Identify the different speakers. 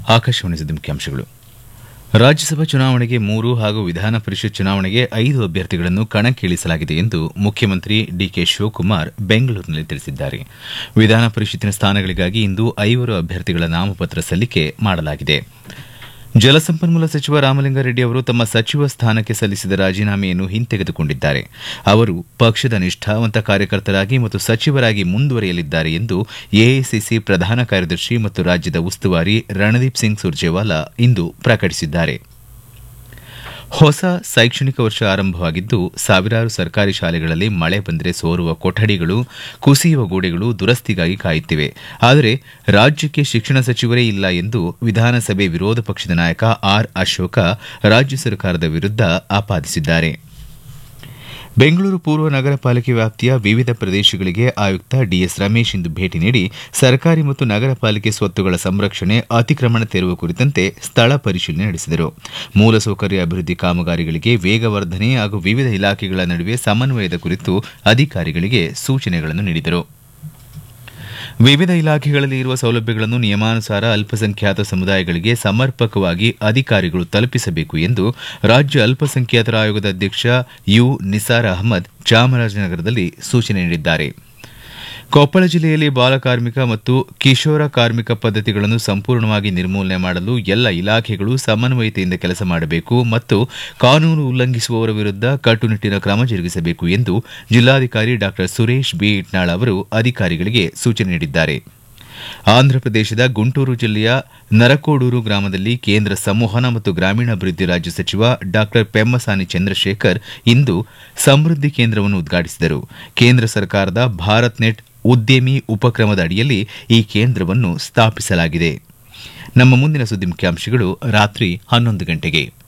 Speaker 1: ಆಕಾಶವಾಣಿ ಸುದ್ದಿ ಮುಖ್ಯಾಂಶಗಳು ರಾಜ್ಯಸಭಾ ಚುನಾವಣೆಗೆ ಮೂರು ಹಾಗೂ ವಿಧಾನ ಪರಿಷತ್ ಚುನಾವಣೆಗೆ ಐದು ಅಭ್ಯರ್ಥಿಗಳನ್ನು ಕಣಕ್ಕಿಳಿಸಲಾಗಿದೆ ಎಂದು ಮುಖ್ಯಮಂತ್ರಿ ಡಿಕೆ ಶಿವಕುಮಾರ್ ಬೆಂಗಳೂರಿನಲ್ಲಿ ತಿಳಿಸಿದ್ದಾರೆ ವಿಧಾನ ಪರಿಷತ್ತಿನ ಸ್ಥಾನಗಳಿಗಾಗಿ ಇಂದು ಐವರು ಅಭ್ಯರ್ಥಿಗಳ ನಾಮಪತ್ರ ಸಲ್ಲಿಕೆ ಮಾಡಲಾಗಿದೆ ಜಲಸಂಪನ್ಮೂಲ ಸಚಿವ ರಾಮಲಿಂಗಾರೆಡ್ಡಿ ಅವರು ತಮ್ಮ ಸಚಿವ ಸ್ಥಾನಕ್ಕೆ ಸಲ್ಲಿಸಿದ ರಾಜೀನಾಮೆಯನ್ನು ಹಿಂತೆಗೆದುಕೊಂಡಿದ್ದಾರೆ ಅವರು ಪಕ್ಷದ ನಿಷ್ಠಾವಂತ ಕಾರ್ಯಕರ್ತರಾಗಿ ಮತ್ತು ಸಚಿವರಾಗಿ ಮುಂದುವರಿಯಲಿದ್ದಾರೆ ಎಂದು ಎಐಸಿಸಿ ಪ್ರಧಾನ ಕಾರ್ಯದರ್ಶಿ ಮತ್ತು ರಾಜ್ಯದ ಉಸ್ತುವಾರಿ ರಣದೀಪ್ ಸಿಂಗ್ ಸುರ್ಜೇವಾಲಾ ಇಂದು ಪ್ರಕಟಿಸಿದ್ದಾರೆ ಹೊಸ ಶೈಕ್ಷಣಿಕ ವರ್ಷ ಆರಂಭವಾಗಿದ್ದು ಸಾವಿರಾರು ಸರ್ಕಾರಿ ಶಾಲೆಗಳಲ್ಲಿ ಮಳೆ ಬಂದರೆ ಸೋರುವ ಕೊಠಡಿಗಳು ಕುಸಿಯುವ ಗೋಡೆಗಳು ದುರಸ್ತಿಗಾಗಿ ಕಾಯುತ್ತಿವೆ ಆದರೆ ರಾಜ್ಯಕ್ಕೆ ಶಿಕ್ಷಣ ಸಚಿವರೇ ಇಲ್ಲ ಎಂದು ವಿಧಾನಸಭೆ ವಿರೋಧ ಪಕ್ಷದ ನಾಯಕ ಆರ್ ಅಶೋಕ ರಾಜ್ಯ ಸರ್ಕಾರದ ವಿರುದ್ದ ಆಪಾದಿಸಿದ್ದಾರೆ ಬೆಂಗಳೂರು ಪೂರ್ವ ನಗರ ಪಾಲಿಕೆ ವ್ಯಾಪ್ತಿಯ ವಿವಿಧ ಪ್ರದೇಶಗಳಿಗೆ ಆಯುಕ್ತ ಡಿಎಸ್ ರಮೇಶ್ ಇಂದು ಭೇಟಿ ನೀಡಿ ಸರ್ಕಾರಿ ಮತ್ತು ನಗರ ಪಾಲಿಕೆ ಸ್ವತ್ತುಗಳ ಸಂರಕ್ಷಣೆ ಅತಿಕ್ರಮಣ ತೆರವು ಕುರಿತಂತೆ ಸ್ಥಳ ಪರಿಶೀಲನೆ ನಡೆಸಿದರು ಮೂಲಸೌಕರ್ಯ ಅಭಿವೃದ್ಧಿ ಕಾಮಗಾರಿಗಳಿಗೆ ವೇಗವರ್ಧನೆ ಹಾಗೂ ವಿವಿಧ ಇಲಾಖೆಗಳ ನಡುವೆ ಸಮನ್ವಯದ ಕುರಿತು ಅಧಿಕಾರಿಗಳಿಗೆ ಸೂಚನೆಗಳನ್ನು ನೀಡಿದರು ವಿವಿಧ ಇಲಾಖೆಗಳಲ್ಲಿ ಇರುವ ಸೌಲಭ್ಯಗಳನ್ನು ನಿಯಮಾನುಸಾರ ಅಲ್ಪಸಂಖ್ಯಾತ ಸಮುದಾಯಗಳಿಗೆ ಸಮರ್ಪಕವಾಗಿ ಅಧಿಕಾರಿಗಳು ತಲುಪಿಸಬೇಕು ಎಂದು ರಾಜ್ಯ ಅಲ್ಪಸಂಖ್ಯಾತರ ಆಯೋಗದ ಅಧ್ಯಕ್ಷ ಯು ನಿಸಾರ್ ಅಹಮದ್ ಚಾಮರಾಜನಗರದಲ್ಲಿ ಸೂಚನೆ ನೀಡಿದ್ದಾರೆ ಕೊಪ್ಪಳ ಜಿಲ್ಲೆಯಲ್ಲಿ ಬಾಲಕಾರ್ಮಿಕ ಮತ್ತು ಕಿಶೋರ ಕಾರ್ಮಿಕ ಪದ್ಧತಿಗಳನ್ನು ಸಂಪೂರ್ಣವಾಗಿ ನಿರ್ಮೂಲನೆ ಮಾಡಲು ಎಲ್ಲ ಇಲಾಖೆಗಳು ಸಮನ್ವಯತೆಯಿಂದ ಕೆಲಸ ಮಾಡಬೇಕು ಮತ್ತು ಕಾನೂನು ಉಲ್ಲಂಘಿಸುವವರ ವಿರುದ್ಧ ಕಟ್ಟುನಿಟ್ಟಿನ ಕ್ರಮ ಜರುಗಿಸಬೇಕು ಎಂದು ಜಿಲ್ಲಾಧಿಕಾರಿ ಡಾ ಸುರೇಶ್ ಬಿ ಇಟ್ನಾಳ್ ಅವರು ಅಧಿಕಾರಿಗಳಿಗೆ ಸೂಚನೆ ನೀಡಿದ್ದಾರೆ ಆಂಧ್ರಪ್ರದೇಶದ ಗುಂಟೂರು ಜಿಲ್ಲೆಯ ನರಕೋಡೂರು ಗ್ರಾಮದಲ್ಲಿ ಕೇಂದ್ರ ಸಂವಹನ ಮತ್ತು ಗ್ರಾಮೀಣಾಭಿವೃದ್ಧಿ ರಾಜ್ಯ ಸಚಿವ ಡಾ ಪೆಮ್ಮಸಾನಿ ಚಂದ್ರಶೇಖರ್ ಇಂದು ಸಮೃದ್ಧಿ ಕೇಂದ್ರವನ್ನು ಉದ್ಘಾಟಿಸಿದರು ಕೇಂದ್ರ ಸರ್ಕಾರದ ಭಾರತ್ ನೆಟ್ ಉದ್ಯಮಿ ಉಪಕ್ರಮದ ಅಡಿಯಲ್ಲಿ ಈ ಕೇಂದ್ರವನ್ನು ಸ್ಥಾಪಿಸಲಾಗಿದೆ ನಮ್ಮ ಮುಂದಿನ ಸುದ್ದಿ ಮುಖ್ಯಾಂಶಗಳು ರಾತ್ರಿ ಹನ್ನೊಂದು ಗಂಟೆಗೆ